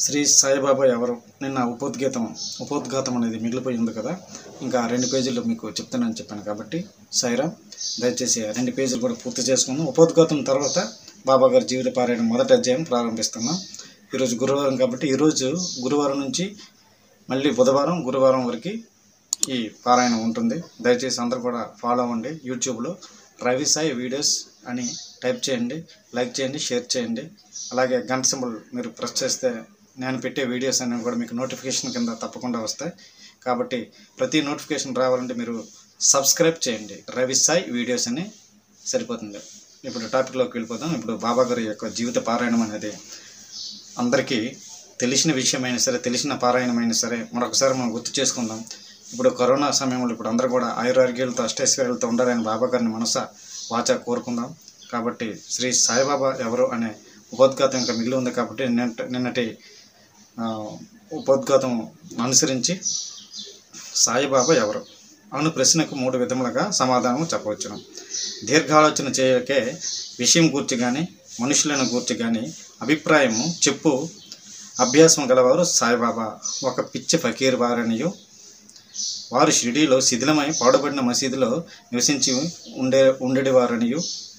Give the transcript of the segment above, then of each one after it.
శ్రీ సాయిబాబా ఎవరు నిన్న ఉపోద్ఘాతం ఉపోద్ఘాతం అనేది మిగిలిపోయి ఉంది కదా ఇంకా రెండు పేజీలు మీకు చెప్తానని చెప్పాను కాబట్టి సాయిరామ్ దయచేసి ఆ రెండు పేజీలు కూడా పూర్తి చేసుకుందాం ఉపోద్ఘాతం తర్వాత బాబా గారి జీవిత పారాయణ మొదటి అధ్యాయం ప్రారంభిస్తున్నాం ఈరోజు గురువారం కాబట్టి ఈరోజు గురువారం నుంచి మళ్ళీ బుధవారం గురువారం వరకు ఈ పారాయణం ఉంటుంది దయచేసి అందరూ కూడా ఫాలో అవ్వండి యూట్యూబ్లో రవి సాయి వీడియోస్ అని టైప్ చేయండి లైక్ చేయండి షేర్ చేయండి అలాగే గంట సింబల్ మీరు ప్రెస్ చేస్తే నేను పెట్టే వీడియోస్ అనేవి కూడా మీకు నోటిఫికేషన్ కింద తప్పకుండా వస్తాయి కాబట్టి ప్రతి నోటిఫికేషన్ రావాలంటే మీరు సబ్స్క్రైబ్ చేయండి రవి సాయి వీడియోస్ అని సరిపోతుంది ఇప్పుడు టాపిక్లోకి వెళ్ళిపోదాం ఇప్పుడు బాబా గారి యొక్క జీవిత పారాయణం అనేది అందరికీ తెలిసిన విషయమైనా సరే తెలిసిన పారాయణమైనా సరే మరొకసారి మనం గుర్తు చేసుకుందాం ఇప్పుడు కరోనా సమయంలో ఇప్పుడు అందరూ కూడా ఆయురారోగ్యాలతో అష్టైశ్వర్యాలతో ఉండాలని బాబా గారిని మనస వాచ కోరుకుందాం కాబట్టి శ్రీ సాయిబాబా ఎవరు అనే ఉపోద్ఘాతం ఇంకా మిగిలి ఉంది కాబట్టి నిన్నటి నిన్నటి ఆ, ఉపోద్ఘాతం అనుసరించి సాయిబాబా ఎవరు అను ప్రశ్నకు మూడు విధములుగా సమాధానం చెప్పవచ్చును దీర్ఘాలోచన చేయకే విషయం గూర్చి కానీ మనుషులను గూర్చి కానీ అభిప్రాయము చెప్పు అభ్యాసం గలవారు సాయిబాబా ఒక పిచ్చి ఫకీర్ వారనియు వారు షిరిడీలో శిథిలమై పాడుబడిన మసీదులో నివసించి ఉండే ఉండేవారనియు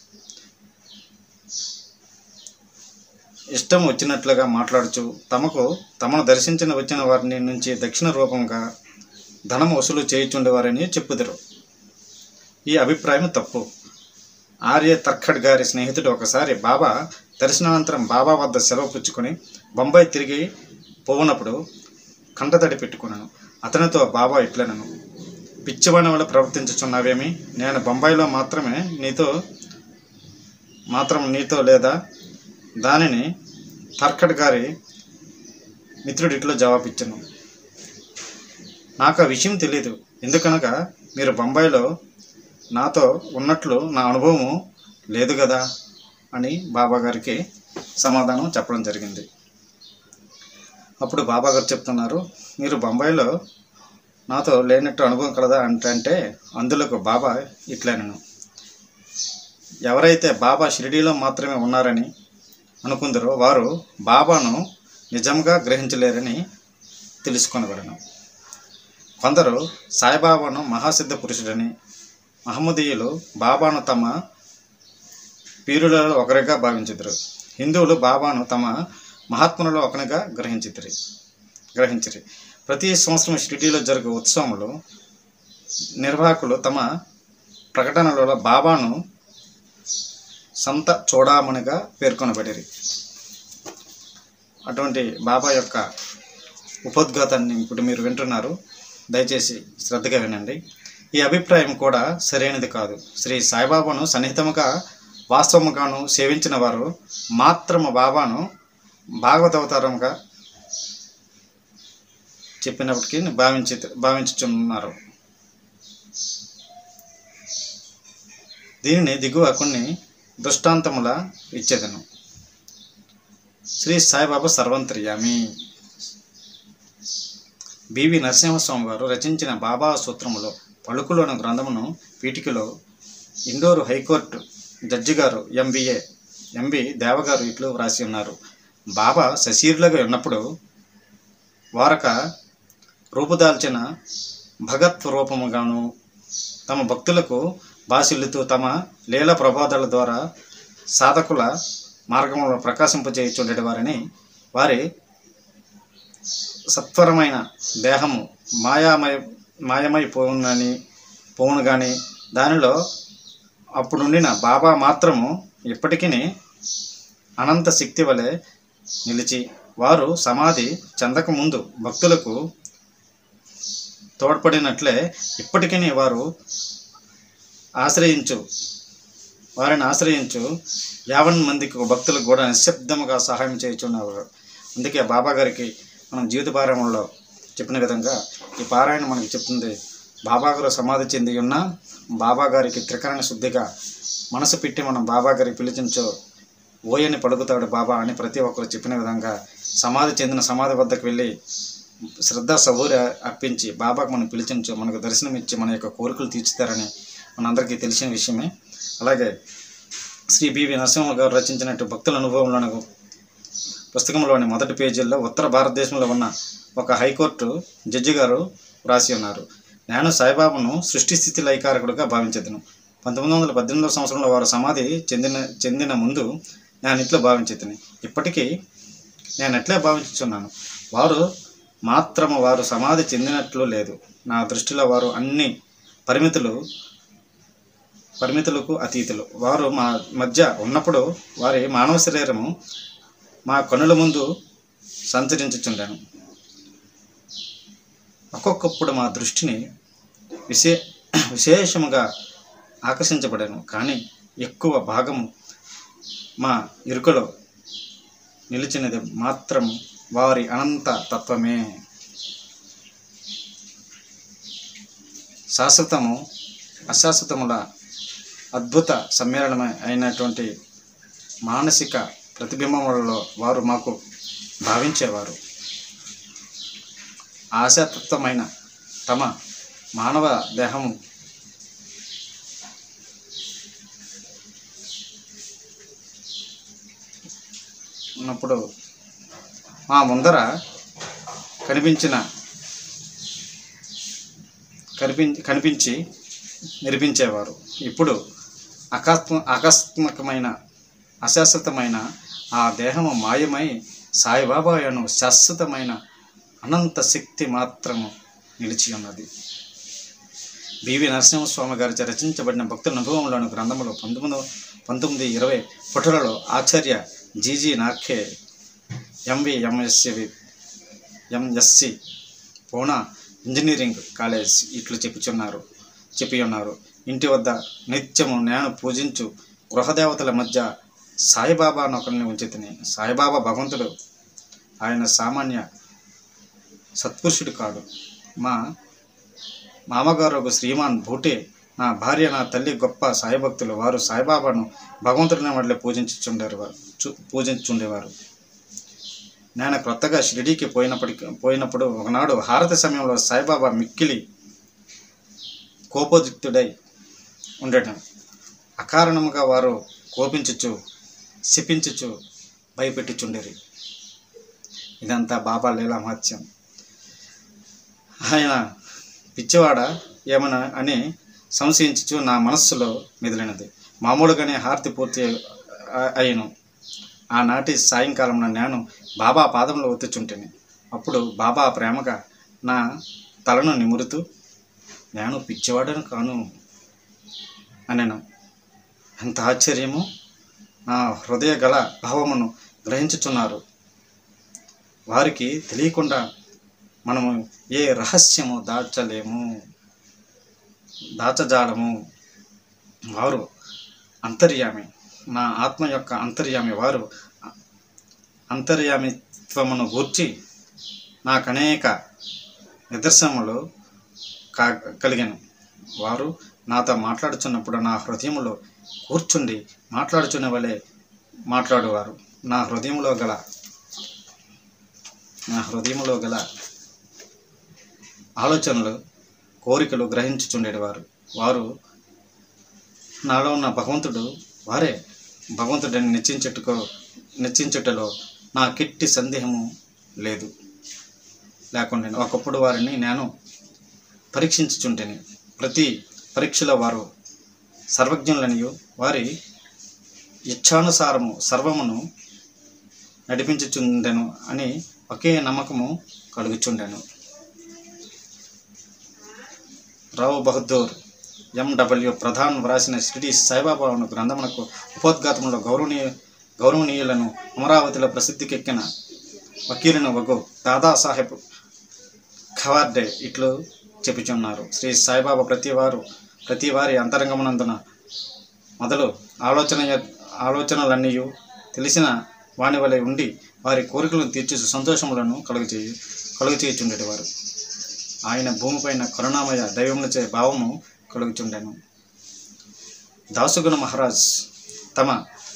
ఇష్టం వచ్చినట్లుగా మాట్లాడుచు తమకు తమను దర్శించిన వచ్చిన వారిని నుంచి దక్షిణ రూపంగా ధనం వసూలు చేయుచుండేవారని చెప్పుదరు ఈ అభిప్రాయం తప్పు ఆర్య తర్ఖడ్ గారి స్నేహితుడు ఒకసారి బాబా దర్శనానంతరం బాబా వద్ద సెలవు పుచ్చుకొని బొంబాయి తిరిగి పోవునప్పుడు కంటతడి పెట్టుకున్నాను అతనితో బాబా ఇట్లనను పిచ్చివాణి వల్ల ప్రవర్తించుచున్నావేమి నేను బొంబాయిలో మాత్రమే నీతో మాత్రం నీతో లేదా దానిని తర్కట్ గారి మిత్రుడు ఇట్లో జవాబిచ్చాను నాకు ఆ విషయం తెలియదు ఎందుకనగా మీరు బొంబాయిలో నాతో ఉన్నట్లు నా అనుభవము లేదు కదా అని బాబా గారికి సమాధానం చెప్పడం జరిగింది అప్పుడు బాబా గారు చెప్తున్నారు మీరు బొంబాయిలో నాతో లేనట్టు అనుభవం కలదా అంటే అందులోకి బాబా ఇట్లనను ఎవరైతే బాబా షిరిడీలో మాత్రమే ఉన్నారని అనుకుందరో వారు బాబాను నిజంగా గ్రహించలేరని తెలుసుకొనబడను కొందరు సాయిబాబాను మహాసిద్ధ పురుషుడని మహమ్మదీయులు బాబాను తమ పీరులలో ఒకరిగా భావించుదురు హిందువులు బాబాను తమ మహాత్ములలో ఒకరిగా గ్రహించితిరి గ్రహించిరి ప్రతి సంవత్సరం షిరిడీలో జరుగు ఉత్సవంలో నిర్వాహకులు తమ ప్రకటనలలో బాబాను సంత చూడమనిగా పేర్కొనబడిరి అటువంటి బాబా యొక్క ఉపోద్ఘాతాన్ని ఇప్పుడు మీరు వింటున్నారు దయచేసి శ్రద్ధగా వినండి ఈ అభిప్రాయం కూడా సరైనది కాదు శ్రీ సాయిబాబాను సన్నిహితముగా వాస్తవముగాను సేవించిన వారు మాత్రము బాబాను భాగవతవతారంగా చెప్పినప్పటికీ భావించి భావించుచున్నారు దీనిని దిగువ కొన్ని దృష్టాంతముల ఇచ్చేదను శ్రీ సాయిబాబా సర్వంతర్యామి బివి నరసింహస్వామి వారు రచించిన బాబా సూత్రములో పలుకులోని గ్రంథమును పీఠికలో ఇండోరు హైకోర్టు జడ్జి గారు ఎంబీఏ ఎంబి దేవగారు ఇట్లు వ్రాసి ఉన్నారు బాబా సశీరులుగా ఉన్నప్పుడు వారక రూపుదాల్చిన భగత్ రూపముగాను తమ భక్తులకు బాసిల్లుతూ తమ లీల ప్రబోధాల ద్వారా సాధకుల మార్గంలో ప్రకాశింపజేయుచుండేటి వారిని వారి సత్వరమైన దేహము మాయామయ మాయమైపోవునని పోవును కానీ దానిలో అప్పుడుండిన బాబా మాత్రము ఇప్పటికీ అనంత శక్తి వలె నిలిచి వారు సమాధి చెందక ముందు భక్తులకు తోడ్పడినట్లే ఇప్పటికీ వారు ఆశ్రయించు వారిని ఆశ్రయించు యావన్ మందికి భక్తులకు కూడా నిశ్శబ్దముగా సహాయం చేయుచున్నారు అందుకే బాబా గారికి మనం జీవిత పారాయణంలో చెప్పిన విధంగా ఈ పారాయణ మనకి చెప్తుంది బాబా గారు సమాధి చెంది ఉన్న బాబా గారికి త్రికరణ శుద్ధిగా మనసు పెట్టి మనం బాబా గారికి పిలిచించో ఓయని పలుకుతాడు బాబా అని ప్రతి ఒక్కరు చెప్పిన విధంగా సమాధి చెందిన సమాధి వద్దకు వెళ్ళి శ్రద్ధ సబూరి అర్పించి బాబాకు మనం పిలిచించు మనకు దర్శనం ఇచ్చి మన యొక్క కోరికలు తీర్చుతారని మనందరికీ తెలిసిన విషయమే అలాగే శ్రీ బివి నరసింహ గారు రచించినట్టు భక్తుల అనుభవంలో పుస్తకంలోని మొదటి పేజీల్లో ఉత్తర భారతదేశంలో ఉన్న ఒక హైకోర్టు జడ్జి గారు వ్రాసి ఉన్నారు నేను సాయిబాబాను సృష్టి స్థితి లైకారకుడుగా భావించదును పంతొమ్మిది వందల పద్దెనిమిదవ సంవత్సరంలో వారు సమాధి చెందిన చెందిన ముందు నేను ఇట్లా భావించేదని ఇప్పటికీ నేను ఎట్లే భావించుచున్నాను వారు మాత్రము వారు సమాధి చెందినట్లు లేదు నా దృష్టిలో వారు అన్ని పరిమితులు పరిమితులకు అతీతులు వారు మా మధ్య ఉన్నప్పుడు వారి మానవ శరీరము మా కనుల ముందు సంచరించుచుండాను ఒక్కొక్కప్పుడు మా దృష్టిని విశే విశేషముగా ఆకర్షించబడాను కానీ ఎక్కువ భాగము మా ఇరుకలో నిలిచినది మాత్రం వారి అనంత తత్వమే శాశ్వతము అశాశ్వతముల అద్భుత సమ్మేళనమే అయినటువంటి మానసిక ప్రతిబింబములలో వారు మాకు భావించేవారు ఆశాతత్వమైన తమ మానవ దేహము ఉన్నప్పుడు మా ముందర కనిపించిన కనిపి కనిపించి మెరిపించేవారు ఇప్పుడు అకస్మ ఆకస్మికమైన అశాశ్వతమైన ఆ దేహము మాయమై సాయిబాబాయను శాశ్వతమైన అనంత శక్తి మాత్రము నిలిచి ఉన్నది బివి నరసింహస్వామి గారిచే రచించబడిన భక్తుల అనుభవంలోని గ్రంథములో పంతొమ్మిది పంతొమ్మిది ఇరవై పుటలలో Acharya G G Narke M V MSc MSc Poona engineering college ఇట్లు చెప్పుచున్నారు చెప్పి ఉన్నారు ఇంటి వద్ద నిత్యము నేను పూజించు గృహదేవతల మధ్య సాయిబాబా నొకరిని ఉంచితిని సాయిబాబా భగవంతుడు ఆయన సామాన్య సత్పురుషుడు కాడు మా మామగారు ఒక శ్రీమాన్ భూటే నా భార్య నా తల్లి గొప్ప సాయిభక్తులు వారు సాయిబాబాను భగవంతుడిని వాళ్ళే పూజించుచుండేవారు వారు చు- పూజించుండేవారు నేను క్రొత్తగా షిరిడీకి పోయినప్పటికి పోయినప్పుడు ఒకనాడు హారతి సమయంలో సాయిబాబా మిక్కిలి కోపోద్రిక్తుడై ఉండటం అకారణముగా వారు కోపించుచు శపించుచు భయపెట్టుచుండేరి ఇదంతా బాబా లీలా మహత్యం ఆయన పిచ్చివాడ ఏమన్నా అని సంశయించుచు నా మనస్సులో మెదిలినది మామూలుగానే హారతి పూర్తి అ- అయ్యను ఆనాటి సాయంకాలం నేను బాబా పాదంలో ఒత్తుచుంటిని అప్పుడు బాబా ప్రేమగా నా తలను నిమురుతూ నేను పిచ్చివాడను కాను అనెను ఎంత ఆశ్చర్యము నా హృదయ గల భావమును గ్రహించుచున్నారు వారికి తెలియకుండా మనము ఏ రహస్యము దాచలేము దాచజాలము వారు అంతర్యామి నా ఆత్మ యొక్క అంతర్యామి వారు అంతర్యామిత్వమును గూర్చి నాకు అనేక నిదర్శనములు కా కలిగాను వారు నాతో మాట్లాడుచున్నప్పుడు నా హృదయములో కూర్చుండి మాట్లాడుచున్న వలె మాట్లాడువారు నా హృదయంలో గల నా హృదయంలో గల ఆలోచనలు కోరికలు గ్రహించుచుండేవారు వారు నాలో ఉన్న భగవంతుడు వారే భగవంతుడిని నిశ్చయించుటకు నిశ్చయించుటలో నా కిట్టి సందేహము లేదు లేకుండా ఒకప్పుడు వారిని నేను పరీక్షించుచుంటేని ప్రతి పరీక్షలో వారు సర్వజ్ఞులనియు వారి ఇచ్ఛానుసారము సర్వమును నడిపించుచుండెను అని ఒకే నమ్మకము కలుగుచుండెను రావు బహదూర్ ఎండబ్ల్యూ ప్రధాన్ వ్రాసిన షిరిడి సాయిబాబా అను గ్రంథమునకు ఉపోద్ఘాతంలో గౌరవనీయ గౌరవనీయులను అమరావతిలో ప్రసిద్ధికెక్కిన వకీలును వగు దాదాసాహెబ్ ఖవార్డే ఇట్లు చెప్పుచున్నారు శ్రీ సాయిబాబా ప్రతి వారు ప్రతి వారి అంతరంగమునందున మొదలు ఆలోచన ఆలోచనలన్నీ తెలిసిన వాని వలె ఉండి వారి కోరికలను తీర్చి సంతోషములను కలుగచేయు కలుగచేయుచుండేవారు ఆయన భూమిపైన కరుణామయ దైవములచే భావము కలుగుచుండెను దాసుగుణ మహారాజ్ తమ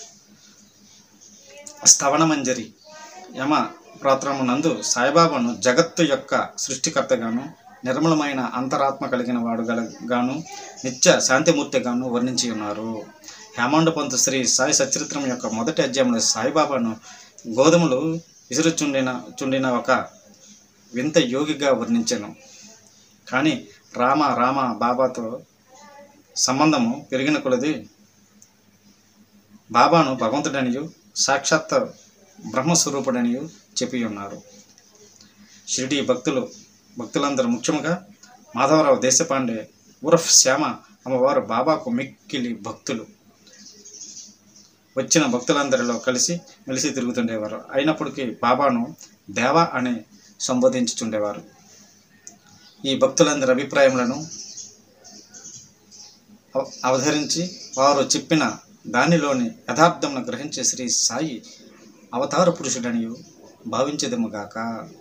స్థవనమంజరి యమ ప్రాత్రమునందు సాయిబాబాను జగత్తు యొక్క సృష్టికర్తగాను నిర్మలమైన అంతరాత్మ కలిగిన వాడు గల గాను నిత్య శాంతిమూర్తిగాను వర్ణించి ఉన్నారు హేమాండ పంతు శ్రీ సాయి సచరిత్రం యొక్క మొదటి అధ్యాయంలో సాయిబాబాను గోధుమలు విసురుచుండిన చుండిన ఒక వింత యోగిగా వర్ణించాను కానీ రామ రామ బాబాతో సంబంధము పెరిగిన కొలది బాబాను భగవంతుడనియు సాక్షాత్ బ్రహ్మస్వరూపుడనియు చెప్పి ఉన్నారు షిరిడి భక్తులు భక్తులందరూ ముఖ్యంగా మాధవరావు దేశపాండే ఉరఫ్ శ్యామ అమ్మవారు బాబాకు మిక్కిలి భక్తులు వచ్చిన భక్తులందరిలో కలిసి మెలిసి తిరుగుతుండేవారు అయినప్పటికీ బాబాను దేవా అని సంబోధించుచుండేవారు ఈ భక్తులందరి అభిప్రాయములను అవ- అవతరించి వారు చెప్పిన దానిలోని యథార్థమును గ్రహించే శ్రీ సాయి అవతార పురుషుడని భావించదముగాక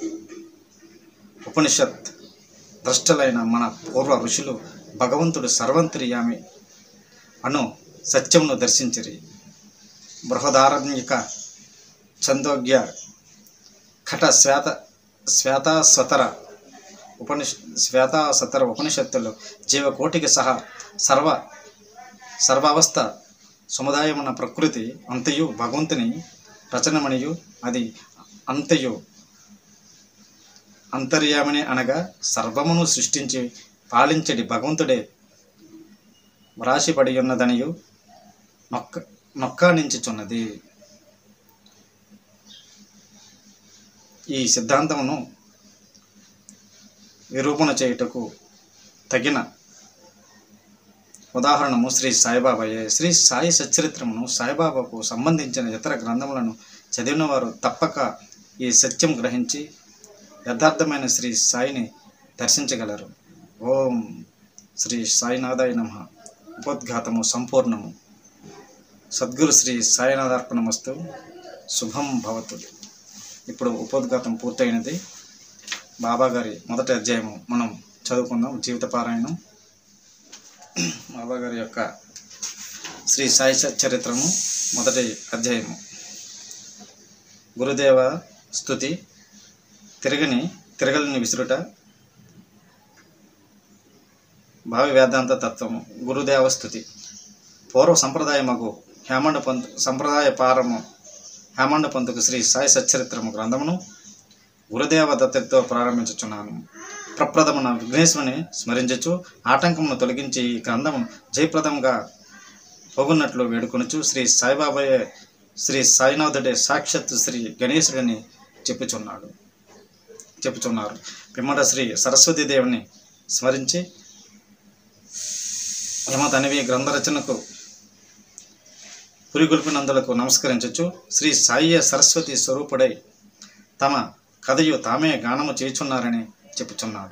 ఉపనిషత్ ద్రష్టలైన మన పూర్వ ఋషులు భగవంతుడు సర్వంతర్యామి అను సత్యమును దర్శించిరి బృహదారణ్యక చందోగ్య ఖట శ్వేత శ్వేతాస్వతర ఉపనిష్ శ్వేతాసతర ఉపనిషత్తులు జీవకోటికి సహా సర్వ సర్వావస్థ సముదాయమున్న ప్రకృతి అంతయు భగవంతుని రచనమనియు అది అంతయు అంతర్యామిని అనగా సర్వమును సృష్టించి పాలించడి భగవంతుడే వ్రాసిపడి ఉన్నదనియు నొక్క నొక్కానించుచున్నది ఈ సిద్ధాంతమును నిరూపణ చేయుటకు తగిన ఉదాహరణము శ్రీ సాయిబాబాయే శ్రీ సాయి సచ్చరిత్రమును సాయిబాబాకు సంబంధించిన ఇతర గ్రంథములను చదివిన వారు తప్పక ఈ సత్యం గ్రహించి యథార్థమైన శ్రీ సాయిని దర్శించగలరు ఓం శ్రీ సాయినాథాయ నమ ఉపోద్ఘాతము సంపూర్ణము సద్గురు శ్రీ సాయినాథార్పణమస్తు శుభం భవతు ఇప్పుడు ఉపోద్ఘాతం పూర్తయినది బాబా గారి మొదటి అధ్యాయము మనం చదువుకుందాం జీవిత పారాయణం బాబా గారి యొక్క శ్రీ సాయి చరిత్రము మొదటి అధ్యాయము గురుదేవ స్థుతి తిరగని తిరగలిని విసురుట భావి వేదాంత తత్వము గురుదేవ స్థుతి పూర్వ సంప్రదాయమగు హేమండ పంత్ సంప్రదాయ పారము హేమండ పంతుకు శ్రీ సాయి సచ్చరిత్రము గ్రంథమును గురుదేవ దత్తతో ప్రారంభించుచున్నాను ప్రప్రథమున విఘ్నేశ్వరుని స్మరించచ్చు ఆటంకమును తొలగించి ఈ గ్రంథము జయప్రదంగా పోగున్నట్లు వేడుకొనుచు శ్రీ సాయిబాబాయే శ్రీ సాయినాథుడే సాక్షాత్ శ్రీ గణేశుడని చెప్పుచున్నాడు చెప్పుచున్నారు పిమ్మట శ్రీ సరస్వతీదేవిని స్మరించి యమ తనివి గ్రంథ రచనకు పురిగొల్పినందులకు నమస్కరించచ్చు శ్రీ సాయి సరస్వతి స్వరూపుడై తమ కథయు తామే గానము చేయుచున్నారని చెప్పుచున్నాడు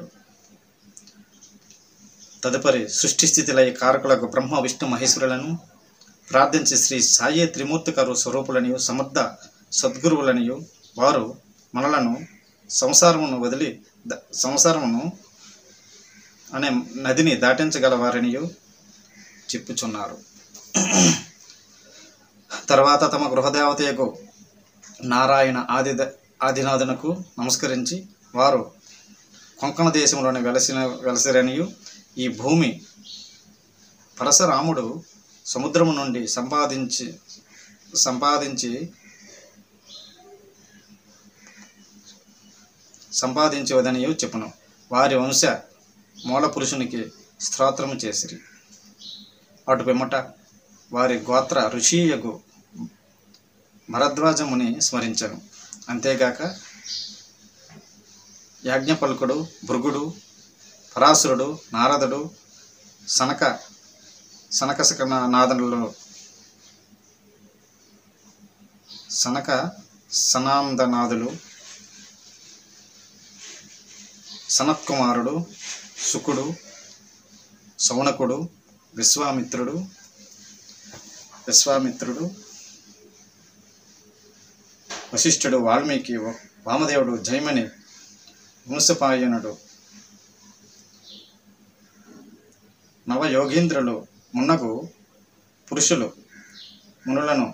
తదుపరి సృష్టి స్థితిలై కారకులకు బ్రహ్మ విష్ణు మహేశ్వరులను ప్రార్థించి శ్రీ సాయి త్రిమూర్తికరు స్వరూపులనియు సమర్థ సద్గురువులనియు వారు మనలను సంసారమును వదిలి ద- సంసారమును అనే నదిని దాటించగలవారనియు చెప్పుచున్నారు తర్వాత తమ గృహదేవతయకు నారాయణ ఆది ఆదినాథునకు నమస్కరించి వారు కొంకణ దేశంలోని వెలసిన వెలసిరనియు ఈ భూమి పరశురాముడు సముద్రము నుండి సంపాదించి సంపాదించి సంపాదించవదనియు చెప్పును వారి వంశ మూల పురుషునికి స్తోత్రము చేసిరి అటు పిమ్మట వారి గోత్ర ఋషియగు భరద్వాజముని స్మరించను అంతేగాక యాజ్ఞపల్కుడు భృగుడు పరాశురుడు నారదుడు సనక సనకసక నాదనులు సనక సనాందనాథులు సనత్కుమారుడు శుకుడు సౌనకుడు విశ్వామిత్రుడు విశ్వామిత్రుడు వశిష్ఠుడు వాల్మీకి వామదేవుడు జైమని వంశపాయనుడు నవయోగీంద్రులు మున్నగు పురుషులు మునులను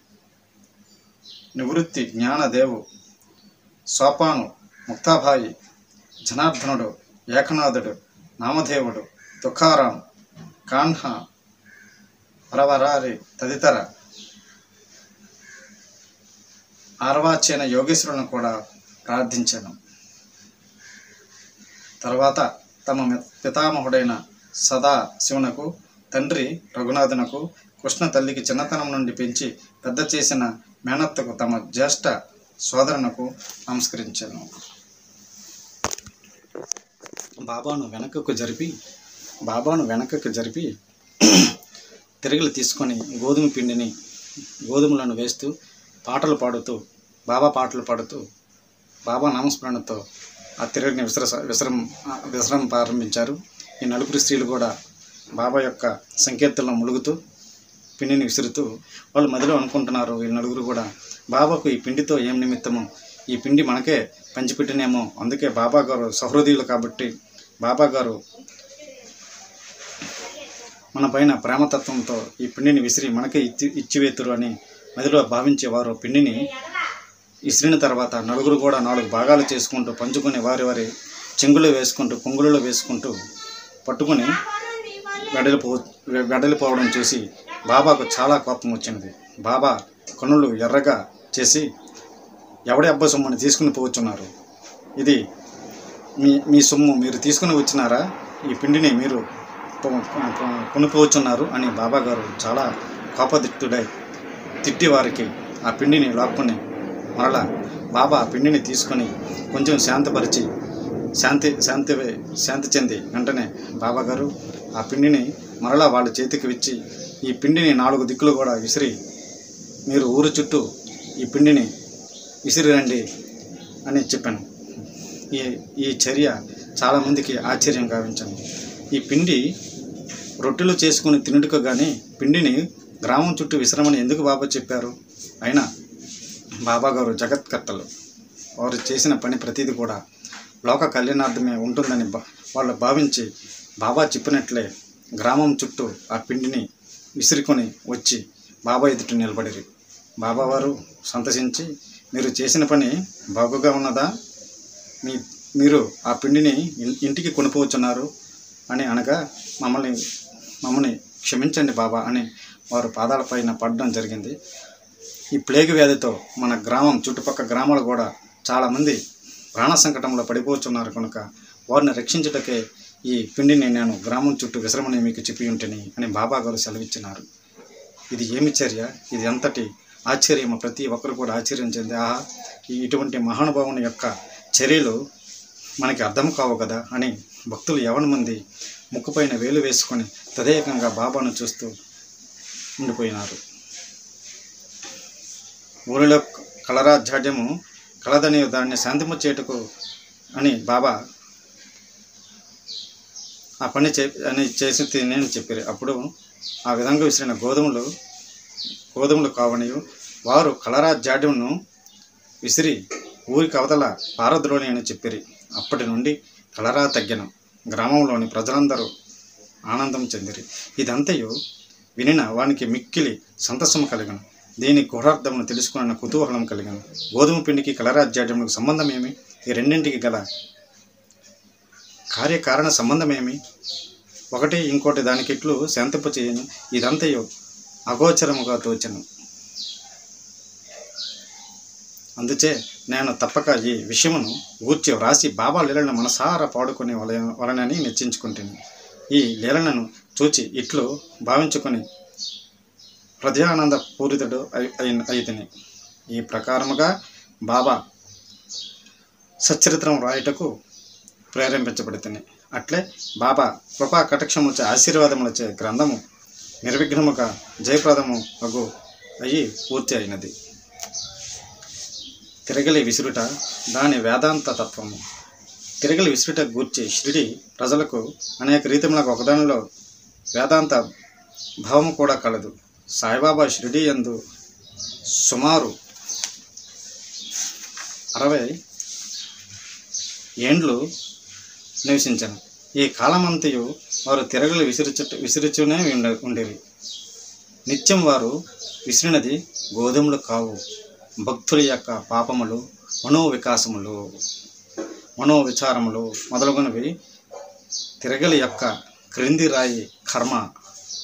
నివృత్తి జ్ఞానదేవు సోపాను ముక్తాభాయి జనార్దనుడు ఏకనాథుడు నామదేవుడు తుకారాం కాన్హా వరవరారి తదితర ఆరవాచైన యోగేశ్వరులను కూడా ప్రార్థించాను తర్వాత తమ మి- పితామహుడైన సదా శివునకు తండ్రి రఘునాథునకు కృష్ణ తల్లికి చిన్నతనం నుండి పెంచి పెద్ద చేసిన మేనత్తకు తమ జ్యేష్ఠ సోదరునకు నమస్కరించాను బాబాను వెనకకు జరిపి బాబాను వెనకకు జరిపి తిరుగులు తీసుకొని గోధుమ పిండిని గోధుమలను వేస్తూ పాటలు పాడుతూ బాబా పాటలు పాడుతూ బాబా నామస్మరణతో ఆ తిరుగుని విసర విసరం విసరం ప్రారంభించారు ఈ నలుగురు స్త్రీలు కూడా బాబా యొక్క సంకేతంలో ములుగుతూ పిండిని విసురుతూ వాళ్ళు మదిలో అనుకుంటున్నారు వీళ్ళు నలుగురు కూడా బాబాకు ఈ పిండితో ఏం నిమిత్తము ఈ పిండి మనకే పంచిపెట్టినేమో అందుకే బాబా గారు సహృదయులు కాబట్టి బాబా గారు మన పైన ప్రేమతత్వంతో ఈ పిండిని విసిరి మనకే ఇచ్చి ఇచ్చివేతురు అని మదిలో భావించేవారు పిండిని విసిరిన తర్వాత నలుగురు కూడా నాలుగు భాగాలు చేసుకుంటూ పంచుకొని వారి వారి చెంగులు వేసుకుంటూ కొంగులలో వేసుకుంటూ పట్టుకొని వెడలిపో వెడలిపోవడం చూసి బాబాకు చాలా కోపం వచ్చింది బాబా కన్నులు ఎర్రగా చేసి ఎవడి అబ్బా సొమ్ముని తీసుకుని పోవచ్చున్నారు ఇది మీ మీ సొమ్ము మీరు తీసుకుని వచ్చినారా ఈ పిండిని మీరు పొ- పొ- కొనుక్కోవచ్చున్నారు అని బాబా గారు చాలా కోపదిట్టుడై తిట్టి వారికి ఆ పిండిని లాక్కొని మరలా బాబా ఆ పిండిని తీసుకొని కొంచెం శాంతపరిచి శాంతి శాంతి శాంతి చెంది వెంటనే బాబా గారు ఆ పిండిని మరలా వాళ్ళ చేతికి ఇచ్చి ఈ పిండిని నాలుగు దిక్కులు కూడా విసిరి మీరు ఊరు చుట్టూ ఈ పిండిని విసిరిరండి అని చెప్పాను ఈ ఈ చర్య చాలామందికి ఆశ్చర్యం గావించింది ఈ పిండి రొట్టెలు చేసుకుని తినుటకు కానీ పిండిని గ్రామం చుట్టూ విశ్రమని ఎందుకు బాబా చెప్పారు అయినా బాబా గారు జగత్కర్తలు వారు చేసిన పని ప్రతిదీ కూడా లోక కళ్యాణార్థమే ఉంటుందని బా వాళ్ళు భావించి బాబా చెప్పినట్లే గ్రామం చుట్టూ ఆ పిండిని విసిరుకొని వచ్చి బాబా ఎదుట నిలబడిరి బాబా వారు సంతసించి మీరు చేసిన పని బాగుగా ఉన్నదా మీ మీరు ఆ పిండిని ఇన్- ఇంటికి కొనుక్కోవచ్చున్నారు అని అనగా మమ్మల్ని మమ్మల్ని క్షమించండి బాబా అని వారు పాదాలపైన పడడం జరిగింది ఈ ప్లేగ్ వ్యాధితో మన గ్రామం చుట్టుపక్కల గ్రామాలు కూడా చాలామంది ప్రాణ సంకటంలో పడిపోతున్నారు కనుక వారిని రక్షించుటకే ఈ పిండిని నేను గ్రామం చుట్టూ విశ్రమని మీకు చెప్పి ఉంటేని అని బాబా గారు సెలవిచ్చినారు ఇది ఏమి చర్య ఇది ఎంతటి ఆశ్చర్యము ప్రతి ఒక్కరు కూడా ఆశ్చర్యం చెంది ఆహా ఈ ఇటువంటి మహానుభావుని యొక్క చర్యలు మనకి అర్థం కావు కదా అని భక్తులు ఎవరి మంది ముక్కుపైన వేలు వేసుకొని తదేకంగా బాబాను చూస్తూ ఉండిపోయినారు ఊరిలో కలరా జాడ్యము కలదని దాన్ని శాంతింపచేయటకు అని బాబా ఆ పని చే అని చేసి తిని చెప్పారు అప్పుడు ఆ విధంగా విసిరిన గోధుమలు గోధుమలు కావనియు వారు కలరా జాడ్యమును విసిరి ఊరికి అవతల పారద్రోణి అని చెప్పిరి అప్పటి నుండి కలరా తగ్గిన గ్రామంలోని ప్రజలందరూ ఆనందం చెందిరి ఇదంతయు వినిన వానికి మిక్కిలి సంతసము కలిగను దీని గూఢార్థమును తెలుసుకున్న కుతూహలం కలిగను గోధుమ పిండికి కలరాజ్యాడ్యములకు సంబంధం ఏమి ఈ రెండింటికి గల కార్యకారణ సంబంధం ఏమి ఒకటి ఇంకోటి దానికి ఇట్లు శాంతింప చేయను ఇదంతయు అగోచరముగా తోచను అందుచే నేను తప్పక ఈ విషయమును గూర్చి వ్రాసి బాబా లీలను మనసారా పాడుకునే వల వలనని నిశ్చయించుకుంటుంది ఈ లీలలను చూచి ఇట్లు భావించుకొని హృదయానంద పూరితుడు అయితని ఈ ప్రకారముగా బాబా సచ్చరిత్రం రాయుటకు ప్రేరేపించబడుతుంది అట్లే బాబా కృపా కటక్షములచే ఆశీర్వాదములచే గ్రంథము నిర్విఘ్నముగా జయప్రదము అగు అయి పూర్తి అయినది తిరగలి విసురుట దాని వేదాంత తత్వము తిరగలి విసురుట గూర్చి షిరిడి ప్రజలకు అనేక రీతిములకు ఒకదానిలో వేదాంత భావము కూడా కలదు సాయిబాబా షిరిడి యందు సుమారు అరవై ఏండ్లు నివసించాను ఈ కాలమంతయు వారు తిరగలు విసిరుచు విసిరుచునే ఉండ ఉండేవి నిత్యం వారు విసిరినది గోధుమలు కావు భక్తుల యొక్క పాపములు మనోవికాసములు మనోవిచారములు మొదలగునవి తిరగలి యొక్క క్రింది రాయి కర్మ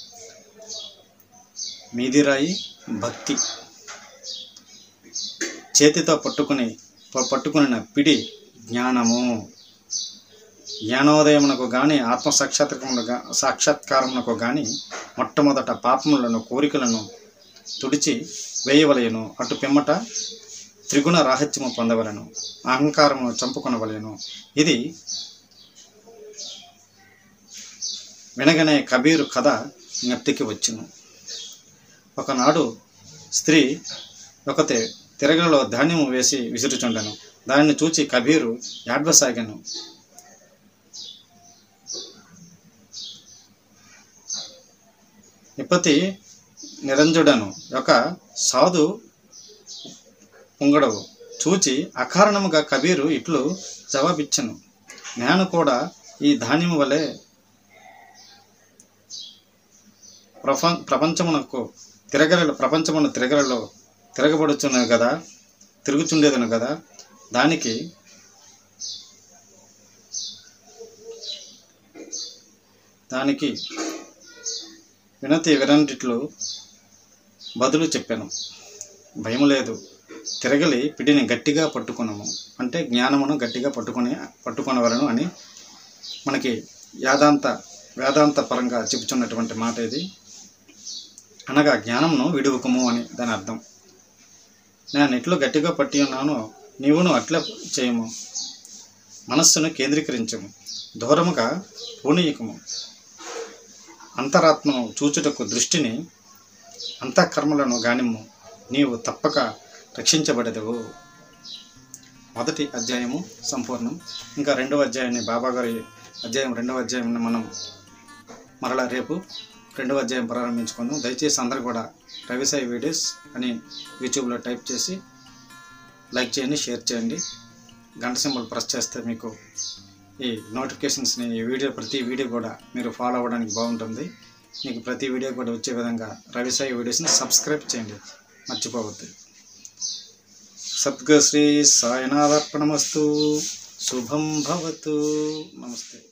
మీది రాయి భక్తి చేతితో పట్టుకుని ప- పట్టుకునిన పిడి జ్ఞానము జ్ఞానోదయమునకు గాని ఆత్మ సాక్షాత్కారమునకు సాక్షాత్కారమునకు గాని మొట్టమొదట పాపములను కోరికలను తుడిచి వేయవలయను అటు పిమ్మట త్రిగుణ రాహిత్యము పొందవలను అహంకారమును చంపుకొనవలెను ఇది వినగనే కబీరు కథ జ్ఞప్తికి వచ్చును ఒకనాడు స్త్రీ ఒక తి- తిరగలలో ధాన్యము వేసి విసురుచుండెను దానిని చూచి కబీరు యాడ్వసాగాను ఇప్పటి నిరంజుడను ఒక సాధు పొంగడవు చూచి అకారణముగా కబీరు ఇట్లు జవాబిచ్చను నేను కూడా ఈ ధాన్యము వలె ప్రప ప్రపంచమునకు తిరగల ప్రపంచమును తిరగలలో తిరగబడుచున్నది కదా తిరుగుచుండేదను కదా దానికి దానికి వినతి వినంటిట్లు బదులు చెప్పాను భయం లేదు తిరగలి పిడిని గట్టిగా పట్టుకున్నాము అంటే జ్ఞానమును గట్టిగా పట్టుకొని పట్టుకొనవలను అని మనకి యాదాంత వేదాంత పరంగా చెబుతున్నటువంటి మాట ఇది అనగా జ్ఞానమును విడువకము అని దాని అర్థం నేను ఎట్లు గట్టిగా పట్టి ఉన్నానో నీవును అట్లే చేయము మనస్సును కేంద్రీకరించము దూరముగా పూనీయకము అంతరాత్మను చూచుటకు దృష్టిని అంతఃకర్మలను గానిము నీవు తప్పక రక్షించబడదువు మొదటి అధ్యాయము సంపూర్ణం ఇంకా రెండవ అధ్యాయాన్ని బాబా గారి అధ్యాయం రెండవ అధ్యాయం మనం మరలా రేపు రెండవ అధ్యాయం ప్రారంభించుకుందాం దయచేసి అందరూ కూడా రవిసాయి వీడియోస్ అని యూట్యూబ్లో టైప్ చేసి లైక్ చేయండి షేర్ చేయండి గంట సింబల్ ప్రెస్ చేస్తే మీకు ఈ నోటిఫికేషన్స్ని ఈ వీడియో ప్రతి వీడియో కూడా మీరు ఫాలో అవ్వడానికి బాగుంటుంది మీకు ప్రతి వీడియో కూడా వచ్చే విధంగా రవిసాయి వీడియోస్ని సబ్స్క్రైబ్ చేయండి మర్చిపోవద్దు సద్గ శ్రీ సాయినాథర్పణమస్తు శుభం భవతు నమస్తే